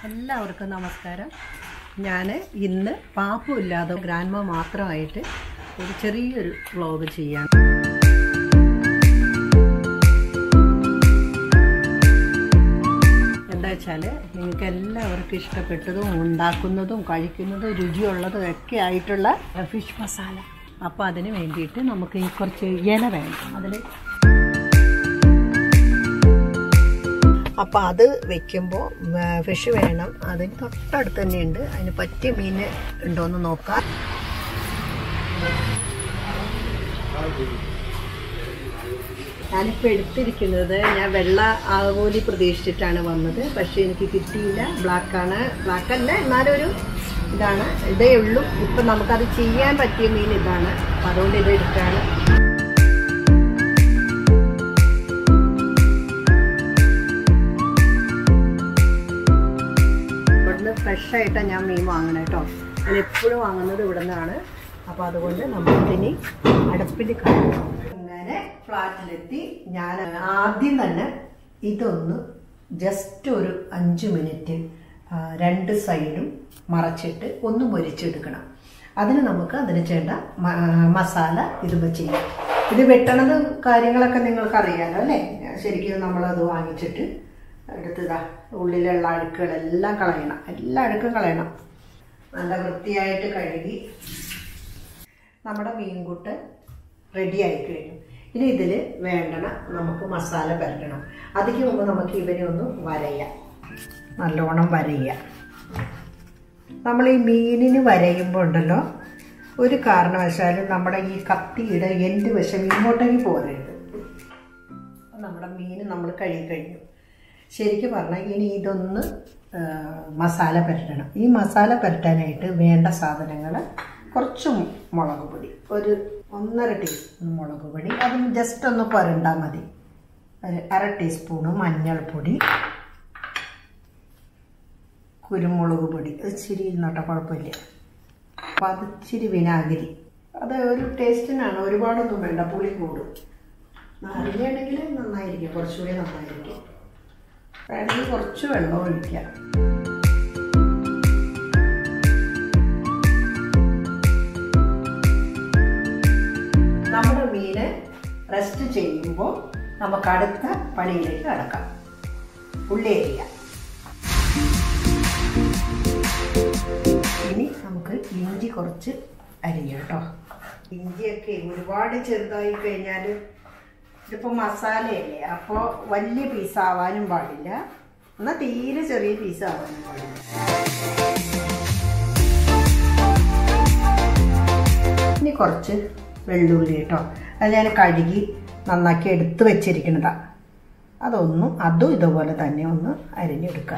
എല്ലാവർക്കും നമസ്കാരം ഞാൻ ഇന്ന് പാപ്പുമില്ലാതെ ഗ്രാൻമ മാത്രമായിട്ട് ഒരു ചെറിയൊരു വ്ളോഗ് ചെയ്യാൻ എന്താ വെച്ചാൽ നിങ്ങൾക്ക് എല്ലാവർക്കും ഇഷ്ടപ്പെട്ടതും ഉണ്ടാക്കുന്നതും കഴിക്കുന്നതും രുചിയുള്ളതും ഒക്കെ ആയിട്ടുള്ള ഫിഷ് മസാല അപ്പോൾ അതിന് വേണ്ടിയിട്ട് നമുക്ക് ഈ കുറച്ച് ഇല വേണം അതിൽ അപ്പോൾ അത് വെക്കുമ്പോൾ ഫിഷ് വേണം അതിന് തൊട്ടടുത്ത് തന്നെയുണ്ട് അതിന് പറ്റിയ മീൻ ഉണ്ടോയെന്ന് നോക്കാം ഞാനിപ്പോൾ എടുത്തിരിക്കുന്നത് ഞാൻ വെള്ള ആകോലി പ്രതീക്ഷിച്ചിട്ടാണ് വന്നത് പക്ഷേ എനിക്ക് കിട്ടിയില്ല ബ്ലാക്കാണ് ബ്ലാക്ക് അല്ല എന്നാലൊരു ഇതാണ് ഇതേ ഉള്ളൂ ഇപ്പം നമുക്കത് ചെയ്യാൻ പറ്റിയ മീൻ ഇതാണ് അപ്പം അതുകൊണ്ട് ഇത് എടുക്കുകയാണ് ഇവിടുന്ന് ഫ്രഷ് ആയിട്ടാണ് ഞാൻ മീൻ വാങ്ങണം കേട്ടോ ഞാൻ എപ്പോഴും വാങ്ങുന്നത് ഇവിടെ നിന്നാണ് അപ്പോൾ അതുകൊണ്ട് നമുക്കിനി അടുപ്പിൽ കഴിക്കണം ഇങ്ങനെ ഫ്ലാറ്റിലെത്തി ഞാൻ ആദ്യം തന്നെ ഇതൊന്ന് ജസ്റ്റ് ഒരു അഞ്ച് മിനിറ്റ് ആ, രണ്ട് സൈഡും മറച്ചിട്ട് ഒന്ന് മൊരിച്ചെടുക്കണം അതിന് നമുക്ക് അതിന് ചേണ്ട മ- മസാല ഇതുമ്പോൾ ചെയ്യാം ഇത് വെട്ടണത് കാര്യങ്ങളൊക്കെ നിങ്ങൾക്ക് അറിയാലോ അല്ലേ ശരിക്കും നമ്മളത് വാങ്ങിച്ചിട്ട് എടുത്തതാ ഉള്ളിലുള്ള അഴുക്കുകളെല്ലാം കളയണം എല്ലാ അഴുക്കും കളയണം നല്ല വൃത്തിയായിട്ട് കഴുകി നമ്മുടെ മീൻകൂട്ട് റെഡി ആയി കഴിഞ്ഞു ഇനി ഇതിൽ വേണ്ടണ നമുക്ക് മസാല പരട്ടണം അതിന് മുമ്പ് നമുക്ക് ഇവനെ ഒന്ന് വരയാം നല്ലോണം വരയുക നമ്മൾ ഈ മീനിന് വരയുമ്പോൾ ഉണ്ടല്ലോ ഒരു കാരണവശാലും നമ്മുടെ ഈ കത്തിയുടെ എന്ത് വശം ഇങ്ങോട്ടേക്ക് പോരരുത് നമ്മുടെ മീൻ നമ്മൾ കഴുകി കഴിഞ്ഞു ശരിക്കും പറഞ്ഞാൽ ഇനി ഇതൊന്ന് ആ, മസാല പുരട്ടണം ഈ മസാല പുരട്ടാനായിട്ട് വേണ്ട സാധനങ്ങൾ കുറച്ച് മുളക് പൊടി ഒരു ഒന്നര ടീസ്പൂൺ മുളക് പൊടി അത് ജസ്റ്റ് ഒന്ന് പുരണ്ടാൽ മതി ഒരു അര ടീസ്പൂണ് മഞ്ഞൾപ്പൊടി കുരുമുളക് പൊടി അത് ഇച്ചിരി ഇരുന്നോട്ടെ കുഴപ്പമില്ല അപ്പോൾ അത് ഇച്ചിരി വിനാഗിരി അത് ഒരു ടേസ്റ്റിനാണ് ഒരുപാടൊന്നും വേണ്ട പുളി കൂടും നാരങ്ങയാണെങ്കിൽ നന്നായിരിക്കും കുറച്ചുകൂടി നന്നായിരിക്കും വേണമെങ്കിൽ കുറച്ച് വെള്ളം ഒഴിക്കാം നമ്മുടെ മീന് റെസ്റ്റ് ചെയ്യുമ്പോൾ നമുക്ക് അടുത്ത പണിയിലേക്ക് കടക്കാം ഉള്ളി അരിയാം ഇനി നമുക്ക് ഇഞ്ചി കുറച്ച് അരിയാം കേട്ടോ ഇഞ്ചിയൊക്കെ ഒരുപാട് ചെറുതായി കഴിഞ്ഞാൽ ഇതിപ്പോൾ മസാലയല്ലേ അപ്പോൾ വലിയ പീസ് ആവാനും പാടില്ല എന്നാൽ തീരെ ചെറിയ പീസ് ആവാനും പാടില്ല ഇനി കുറച്ച് വെള്ളുള്ളി കേട്ടോ അത് ഞാൻ കഴുകി നന്നാക്കി എടുത്ത് വെച്ചിരിക്കുന്നതാണ് അതൊന്നും അതും ഇതുപോലെ തന്നെ ഒന്ന് അരിഞ്ഞെടുക്കാം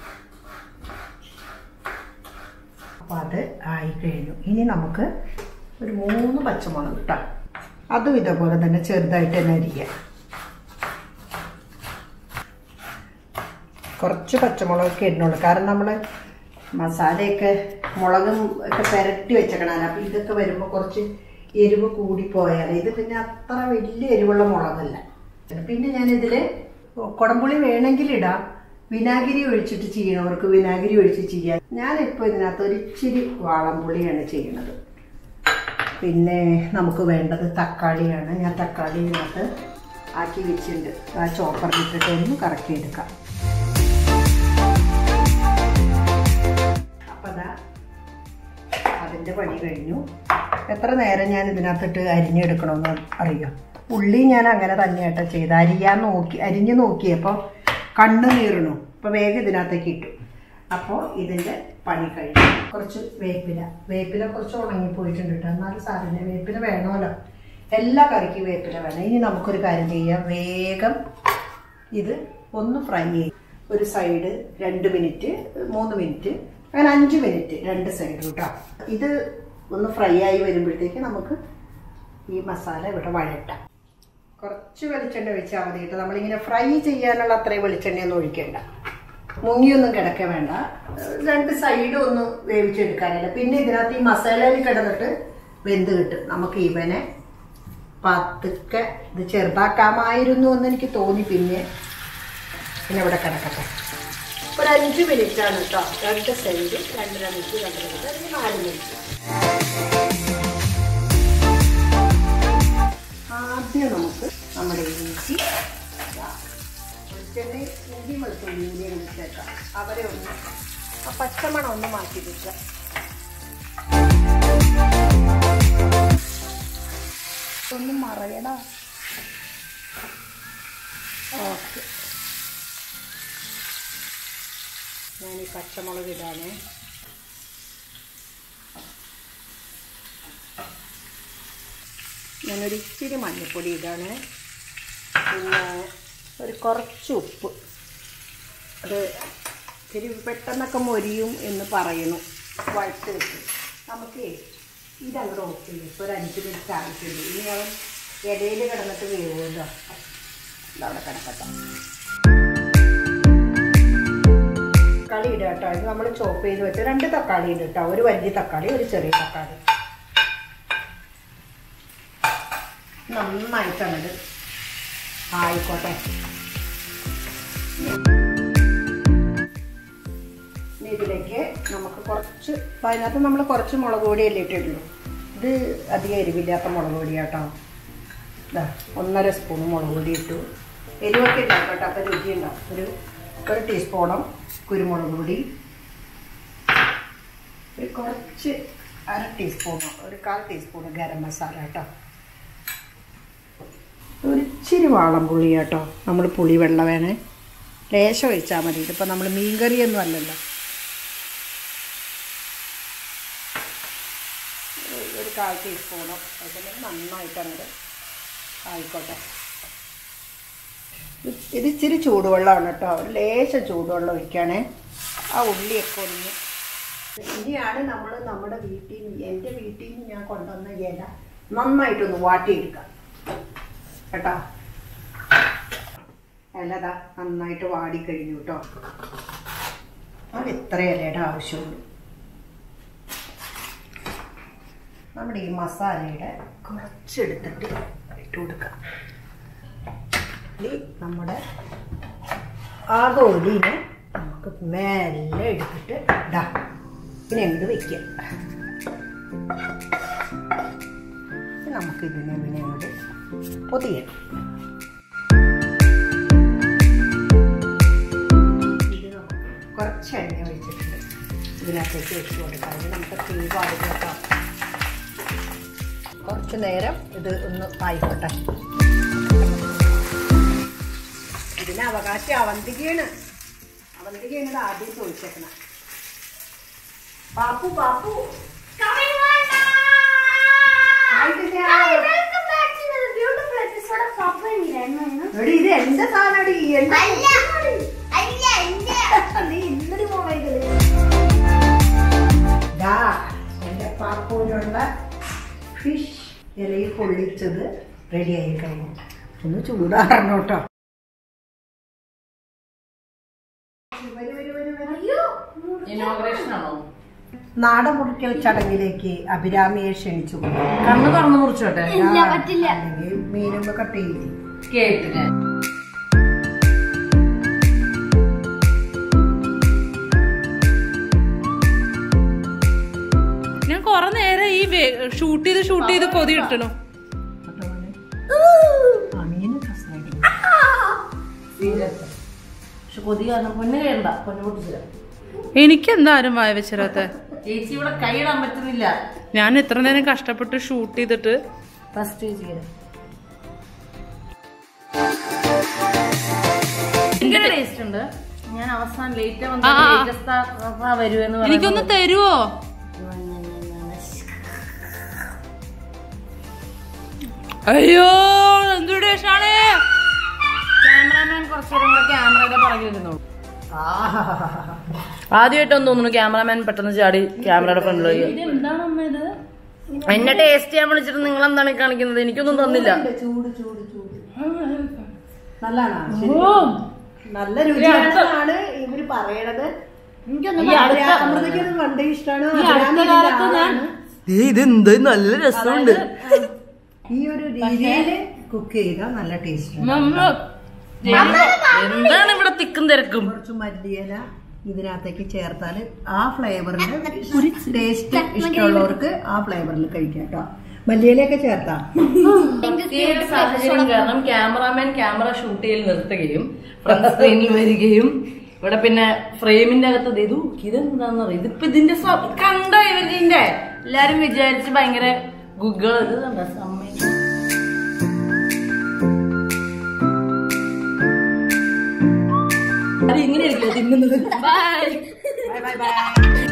അപ്പോൾ അത് ആയി കഴിഞ്ഞു ഇനി നമുക്ക് ഒരു മൂന്ന് പച്ചമുളക് ഇട്ടാം അതും ഇതേപോലെ തന്നെ ചെറുതായിട്ട് തന്നെ അരിയാം കുറച്ച് പച്ചമുളകൊക്കെ ഇടുന്നുള്ളൂ കാരണം നമ്മൾ മസാലയൊക്കെ മുളകും ഒക്കെ പുരട്ടി വെച്ചേക്കണല്ലോ അപ്പോൾ ഇതൊക്കെ വരുമ്പോൾ കുറച്ച് എരിവ് കൂടിപ്പോയാൽ ഇത് പിന്നെ അത്ര വലിയ എരിവുള്ള മുളകല്ല പിന്നെ ഞാനിതിൽ കുടംപുളി വേണമെങ്കിൽ ഇടാം വിനാഗിരി ഒഴിച്ചിട്ട് ചെയ്യണവർക്ക് വിനാഗിരി ഒഴിച്ച് ചെയ്യാം ഞാനിപ്പോൾ ഇതിനകത്ത് ഒരു ഇച്ചിരി വാളംപുളിയാണ് ചെയ്യുന്നത് പിന്നെ നമുക്ക് വേണ്ടത് തക്കാളിയാണ് ഞാൻ തക്കാളി ഇതിനകത്ത് ആക്കി വെച്ചിട്ടുണ്ട് ആ ചോപ്പറിലിട്ടിട്ട് ഒന്ന് കറക്കി എടുക്കാം അപ്പം അതാ അതിൻ്റെ പണി കഴിഞ്ഞു എത്ര നേരം ഞാൻ ഇതിനകത്തിട്ട് അരിഞ്ഞെടുക്കണമെന്ന് അറിയാം ഉള്ളി ഞാൻ അങ്ങനെ തന്നെയാട്ടോ ചെയ്ത് അരിയാൻ നോക്കി അരിഞ്ഞ് നോക്കിയപ്പോൾ കണ്ണ് നീറണു അപ്പോൾ വേഗം ഇതിനകത്തേക്ക് ഇട്ടു അപ്പോൾ ഇതിൻ്റെ പണി കഴിഞ്ഞു കുറച്ച് വേപ്പില വേപ്പില കുറച്ച് ഉണങ്ങിപ്പോയിട്ടുണ്ട് കേട്ടോ എന്നാലും സാറിന് വേപ്പില വേണമല്ലോ എല്ലാ കറിക്കും വേപ്പില വേണം ഇനി നമുക്കൊരു കാര്യം ചെയ്യാം വേഗം ഇത് ഒന്ന് ഫ്രൈ ചെയ്യും ഒരു സൈഡ് രണ്ട് മിനിറ്റ് മൂന്ന് മിനിറ്റ് അങ്ങനെ അഞ്ച് മിനിറ്റ് രണ്ട് സൈഡ് കേട്ടോ ഇത് ഒന്ന് ഫ്രൈ ആയി വരുമ്പോഴത്തേക്ക് നമുക്ക് ഈ മസാല ഇവിടെ വഴട്ടാം കുറച്ച് വെളിച്ചെണ്ണ ഒഴിച്ചാൽ മതി കേട്ടോ നമ്മളിങ്ങനെ ഫ്രൈ ചെയ്യാനുള്ള അത്രയും വെളിച്ചെണ്ണയൊന്നും ഒഴിക്കണ്ട മുങ്ങിയൊന്നും കിടക്ക വേണ്ട രണ്ട് സൈഡും ഒന്ന് വേവിച്ചെടുക്കാനില്ല പിന്നെ ഇതിനകത്ത് ഈ മസാലയിൽ കിടന്നിട്ട് വെന്ത് കിട്ടും നമുക്ക് ഇവനെ പതുക്കെ ഇത് ചെറുതാക്കാമായിരുന്നു എന്ന് എനിക്ക് തോന്നി പിന്നെ പിന്നെ ഇവിടെ കിടക്കട്ടെ ഒരു അഞ്ച് മിനിറ്റ് ആണ് കേട്ടോ രണ്ട് സൈഡ് രണ്ടര മിനിറ്റ് രണ്ടര മിനിറ്റ് അല്ലെങ്കിൽ നാല് മിനിറ്റ് ആദ്യം നമുക്ക് നമ്മുടെ ഇഞ്ചി ഇതാ, വെളിച്ചെണ്ണ ഇഞ്ചി വെളുത്തുള്ളി ഇഞ്ചി എടുത്തേക്കാം അവരെ ഒന്ന് ആ പച്ചമണം ഒന്ന് മാറ്റി വെക്കാം ഒന്ന് മറയടാ ഓക്കെ ഞാൻ ഈ പച്ചമുളക് ഇടാനേ ഞാനൊരു ഇച്ചിരി മഞ്ഞൾപ്പൊടി ഇടാണ് പിന്നെ ഒരു കുറച്ച് ഉപ്പ് അത് ഇത്തിരി പെട്ടെന്നൊക്കെ മൊരിയും എന്ന് പറയുന്നു വഴുത്ത് വെക്കും നമുക്ക് ഇതങ്ങോട്ട് ഓഫ് ചെയ്യും ഇപ്പോൾ ഒരു അഞ്ച് മിനിറ്റ് ആവശ്യമുള്ളൂ ഇനി അവൻ ഇടയിൽ കിടന്നിട്ട് വേവുമല്ലോ ഇതവിടെ കിടക്കട്ടെ തക്കാളി ഇടുക കേട്ടോ ഇത് നമ്മൾ ചോപ്പ് ചെയ്ത് വെച്ച രണ്ട് തക്കാളി ഇടും കേട്ടോ ഒരു വലിയ തക്കാളി ഒരു ചെറിയ തക്കാളി നന്നായിട്ട് അങ്ങോട്ട് ആയിക്കോട്ടെ ഇനി ഇതിലേക്ക് നമുക്ക് കുറച്ച് അപ്പൊ അതിനകത്ത് നമ്മൾ കുറച്ച് മുളക് പൊടിയല്ലേ ഇട്ടിട്ടുള്ളൂ ഇത് അധികം എരിവില്ലാത്ത മുളക് പൊടിയാട്ടോ ഇതാ ഒന്നര സ്പൂൺ മുളക് പൊടി ഇട്ടു എരിവൊക്കെ ഉണ്ടാവും കേട്ടോ അപ്പം രുചി ഉണ്ടാവും ഒരു ഒരു ടീസ്പൂണം കുരുമുളക് പൊടി ഒരു കുറച്ച് അര ടീസ്പൂണോ ഒരു കാൽ ടീസ്പൂൺ ഗരം മസാല കേട്ടോ ഒരു ഇച്ചിരി വാളം പുളി കേട്ടോ നമ്മൾ പുളി വെള്ളം വേണേ ലേശം ഒഴിച്ചാൽ മതി ഇതിപ്പോൾ നമ്മൾ മീൻകറിയൊന്നും അല്ലല്ലോ ഒരു- ഒരു കാൽ ടീസ്പൂണോ അതിന് നന്നായിട്ട് അങ്ങോട്ട് ആയിക്കോട്ടെ ഇത് ഇത് ഇച്ചിരി ചൂടുവെള്ളമാണ് കേട്ടോ ഒരു ലേശം ചൂടുവെള്ളം ഒഴിക്കുകയാണേ ആ ഉള്ളിയൊക്കെ ഒന്ന് ഇനിയാണ് നമ്മൾ നമ്മുടെ വീട്ടിൽ നിന്ന് എൻ്റെ വീട്ടിൽ നിന്ന് ഞാൻ കൊണ്ടുവന്ന ഇല നന്നായിട്ടൊന്ന് വാട്ടിയെടുക്കാം കേട്ടോ ഇലതാ നന്നായിട്ട് വാടിക്കഴിഞ്ഞു കേട്ടോ അത് ഇത്ര ഇലയുടെ ആവശ്യമുള്ളൂ നമ്മുടെ ഈ മസാലയുടെ കുറച്ചെടുത്തിട്ട് ഇട്ട് കൊടുക്കാം ഇനി നമ്മുടെ ആകെ ഒലിനെ നമുക്ക് മെല്ലെ എടുത്തിട്ട് ഇടാം പിന്നെ അങ്ങോട്ട് വെക്കുക നമുക്ക് ഇതിനെ പിന്നെ അങ്ങോട്ട് പൊതിയണം ഇത് നമുക്ക് കുറച്ച് എണ്ണ ഒഴിച്ചിട്ടുണ്ട് ഇതിനകത്തേക്ക് വെച്ച് കൊടുക്കാം ഇത് നമുക്ക് തീ പാടില്ല കേട്ടോ കുറച്ച് നേരം ഇത് ഒന്ന് ആയിക്കോട്ടെ ഇതിന് അവകാശം അവന്തികയാണ് അവന്തികയാണ് ഇത് ആദ്യം ചോദിച്ചേക്കണം പാപ്പു പാപ്പു ആയിട്ടില്ല. എടി, ഇത് എന്റെ സാധനടി എന്റെ നീ ഇന്നലെ പോയത് ദാ എന്റെ പാപ്പൂനുള്ള ഫിഷ് ഇലയിൽ പൊള്ളിച്ചത് റെഡിയായി കഴിഞ്ഞു ഒന്ന് ചൂടാറണം കേട്ടോ വരൂ, വരൂ, വരൂ, വരൂ. ഇനോഗ്രേഷൻ ആണോ നാടൻ മുറിക്കൽ ചടങ്ങിലേക്ക് അഭിരാമിയെ ക്ഷണിച്ചു കണ്ണ് തുറന്നു മുറിച്ചോട്ടെ അല്ലെങ്കിൽ മീനുമ്പോ കട്ട് ചെയ്യില്ലേ കേട്ട് ഞാൻ ഞാൻ കൊറേ നേരം ഈ ഷൂട്ട് ചെയ്ത് ഷൂട്ട് ചെയ്ത് കൊതി കിട്ടണു കേട്ടോ മോനെ? ആ മീന് കഷ്ണമായിട്ട് പക്ഷെ കൊതി കാരണം പൊന്ന് കേണ്ട പൊന്ന് പൊട്ടിച്ചില്ല എനിക്ക് എന്താ ആരും വായ വെച്ചിരാത്ത ചേച്ചി ഇവിടെ കൈയിടാൻ പറ്റുന്നില്ല ഞാൻ എത്ര നേരം കഷ്ടപ്പെട്ട് ഷൂട്ട് ചെയ്തിട്ട് ഫസ്റ്റ് ചേച്ചിയുടെ ഭയങ്കര ടേസ്റ്റ് ഉണ്ട് ഞാൻ അവസാനം ലേറ്റ് ആ, ആ. വന്ന് വരുമെന്ന് എനിക്കൊന്ന് തരുവോ അയ്യോ എന്ത് ടേസ്റ്റാണ് ക്യാമറാമാൻ കുറച്ചുകൂടെ കൂടെ ക്യാമറയുടെ പുറകിൽ ഇരുന്നോളൂ ആദ്യമായിട്ടൊന്നും തോന്നുന്നു ക്യാമറാമാൻ പെട്ടെന്ന് ചാടി ക്യാമറയുടെ ഫ്രണ്ടിലേക്ക് എന്താണ് അമ്മ ഇത് എന്നെ ടേസ്റ്റ് ചെയ്യാൻ വിളിച്ചിട്ട് നിങ്ങൾ എന്താണ് ഈ കാണിക്കുന്നത് എനിക്കൊന്നും തന്നില്ല ചൂട് ചൂട് ചൂട് നല്ലതാണോ നല്ല രുചിയാണ് ഇവര് പറയണത് ഈ അടുത്ത- അമൃതയ്ക്ക് പണ്ടേ ഇഷ്ടമാണ് ഈ അടുത്ത കാലത്ത് ഞാൻ ഇതെന്ത് നല്ല രസമുണ്ട് ഈ ഒരു രീതിയില് കുക്ക് ചെയ്താൽ നല്ല ടേസ്റ്റ് നമ്മ എന്താണ് ഇവിടെ തിക്കും തിരക്കും കുറച്ച് മല്ലിയില ഇതിനകത്തേക്ക് ചേർത്താൽ ആ ഫ്ലേവറിന്റെ ഒരു ടേസ്റ്റ് ഇഷ്ടമുള്ളവർക്ക് ആ ഫ്ലേവറിൽ കഴിക്കാം കേട്ടോ മല്ലിയിലൊക്കെ ചേർത്താം പ്രത്യേക സാഹചര്യം കാരണം ക്യാമറാമാൻ ക്യാമറ ഷൂട്ട് ചെയ്യൽ നിർത്തുകയും ഫ്രണ്ട് സ്ക്രീനിൽ വരികയും ഇവിടെ പിന്നെ ഫ്രെയിമിന്റെ അകത്ത് ദേ ഇത് നോക്ക്, ഇതെന്താന്ന് അറിയാം ഇതിപ്പോ ഇതിന്റെ സ്വ- കണ്ടോ ഇവന്റിന്റെ എല്ലാരും വിചാരിച്ച് ഭയങ്കര ഗുഗിൾ ഇത് കണ്ടോ സമ്മതി അത് ഇങ്ങനെയായിരിക്കില്ല തിന്നുന്നത് ബൈ ബൈ ബൈ ബൈ